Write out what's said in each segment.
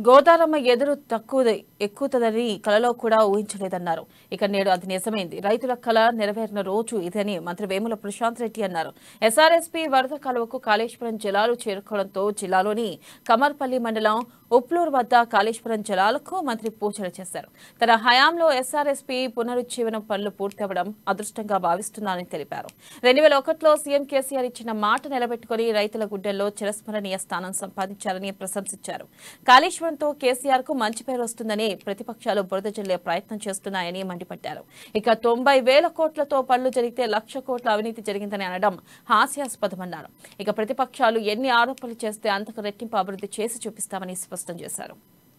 గోదారమ్మ ఎదురు తక్కువ ఎక్కుతుందని కలలో కూడా ఊహించలేదన్నారు ఇక నేడు అది నిజమైంది రైతుల కళ నెరవేరిన రోజు ఇదని మంత్రి వేముల ప్రశాంత్ రెడ్డి అన్నారు ఎస్ఆర్ఎస్పీ వరద కాలువకు కాళేశ్వరం జలాలు చేరుకోవడంతో జిల్లాలోని కమర్పల్లి మండలం ఉప్లూరు వద్ద కాళేశ్వరం జలాలకు మంత్రి పూజలు చేశారు తన హయాంలో ఎస్ఆర్ఎస్పీ పునరుజ్జీవన పనులు పూర్తవడం అదృష్టంగా భావిస్తున్నానని తెలిపారు రెండు వేల ఒకటిలో సీఎం కేసీఆర్ ఇచ్చిన మాట నిలబెట్టుకుని రైతుల గుడ్డెల్లో చిరస్మరణీయ స్థానం సంపాదించారని ప్రశంసించారు కాళేశ్వరంతో కేసీఆర్ కు మంచి పేరు వస్తుందని ప్రతిపక్షాలు బురద జల్లే ప్రయత్నం చేస్తున్నాయని మండిపడ్డారు ఇక తొంభై వేల కోట్లతో పనులు జరిగితే లక్ష కోట్ల అవినీతి జరిగిందని అనడం హాస్యాస్పదమన్నారు ఇక ప్రతిపక్షాలు ఎన్ని ఆరోపణలు చేస్తే అంతకు రెట్టింపు అభివృద్ధి చేసి చూపిస్తామని స్పష్టం చేశారు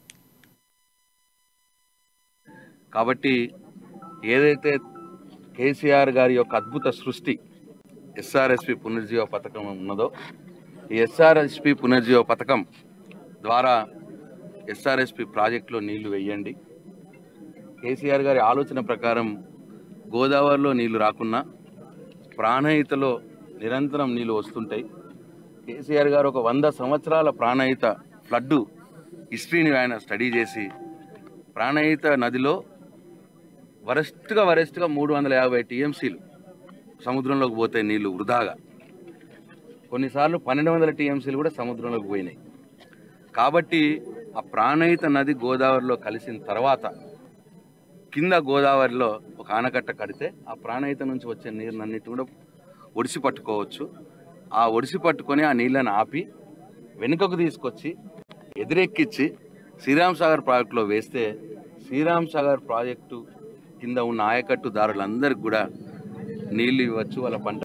కాబట్టి ఏదైతే కేసీఆర్ గారి యొక్క అద్భుత సృష్టి ఎస్ఆర్ఎస్పి పునర్జీవ పథకం ఉన్నదో ఈ ఎస్ఆర్ఎస్పి పునర్జీవ పథకం ద్వారా ఎస్ఆర్ఎస్పి ప్రాజెక్టులో నీళ్లు వేయండి కేసీఆర్ గారి ఆలోచన ప్రకారం గోదావరిలో నీళ్లు రాకున్నా ప్రాణహితలో నిరంతరం నీళ్లు వస్తుంటాయి కేసీఆర్ గారు ఒక వంద సంవత్సరాల ప్రాణహిత ఫ్లడ్ హిస్టరీని ఆయన స్టడీ చేసి ప్రాణహిత నదిలో వరెస్ట్గా వరెస్ట్గా మూడు వందల యాభై టీఎంసీలు సముద్రంలోకి పోతాయి నీళ్లు వృధాగా కొన్నిసార్లు పన్నెండు వందల టీఎంసీలు కూడా సముద్రంలోకి పోయినాయి కాబట్టి ఆ ప్రాణహిత నది గోదావరిలో కలిసిన తర్వాత కింద గోదావరిలో ఒక ఆనకట్ట కడితే ఆ ప్రాణహిత నుంచి వచ్చే నీరునన్నిటి కూడా ఒడిసి పట్టుకోవచ్చు ఆ ఒడిసి పట్టుకొని ఆ నీళ్ళని ఆపి వెనుకకు తీసుకొచ్చి ఎదురెక్కించి శ్రీరామ్ సాగర్ ప్రాజెక్టులో వేస్తే శ్రీరామ్ సాగర్ ప్రాజెక్టు కింద ఉన్న ఆయకట్టుదారులందరికీ కూడా నీళ్లు ఇవ్వచ్చు వాళ్ళ పంట